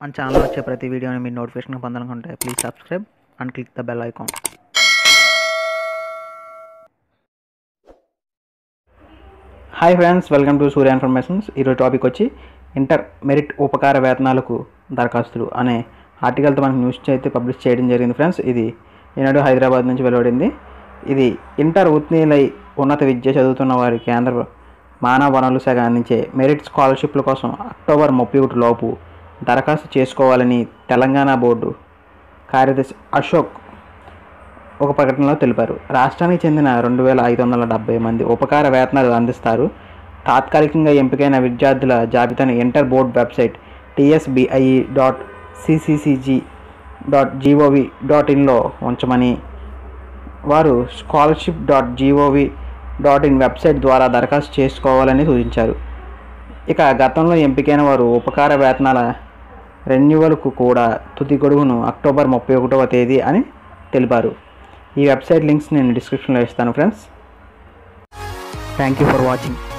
మన ఛానల్లో వచ్చే ప్రతి వీడియోని మీరు నోటిఫికేషన్ పొందాలనుకుంటే please subscribe and click the bell icon hi friends welcome to Surya informations ఈరోజు టాపిక్ వచ్చి ఇంటర్ మెరిట్ ఉపకార వేతనాలకు దరఖాస్తులు అనే ఆర్టికల్తో మనకు న్యూస్ అయితే పబ్లిష్ చేయడం జరిగింది ఫ్రెండ్స్ ఇది ఈనాడు హైదరాబాద్ నుంచి వెలువడింది ఇది ఇంటర్ ఉత్నీలై ఉన్నత విద్య చదువుతున్న వారి కేంద్ర మానవ వనరుల శాఖ అందించే మెరిట్ స్కాలర్షిప్ల కోసం అక్టోబర్ ముప్పై ఒకటి లోపు దరఖాస్తు చేసుకోవాలని తెలంగాణ బోర్డు కార్యదర్శి అశోక్ ఒక ప్రకటనలో తెలిపారు రాష్ట్రానికి చెందిన రెండు వేల ఐదు వందల డెబ్బై మంది ఉపకార వేతనాలు అందిస్తారు తాత్కాలికంగా ఎంపికైన విద్యార్థుల జాబితాను inter board website TSBIE dot CCCG dot GOV dot ఇన్లో ఉంచమని వారు scholarship dot GOV dot in website ద్వారా దరఖాస్తు చేసుకోవాలని సూచించారు ఇక గతంలో ఎంపికైన వారు ఉపకార వేతనాల రెన్యువల్కు కూడా తుది గడువును అక్టోబర్ ముప్పై ఒకటవ తేదీ అని తెలిపారు ఈ వెబ్సైట్ లింక్స్ నేను డిస్క్రిప్షన్లో ఇస్తాను friends thank you for watching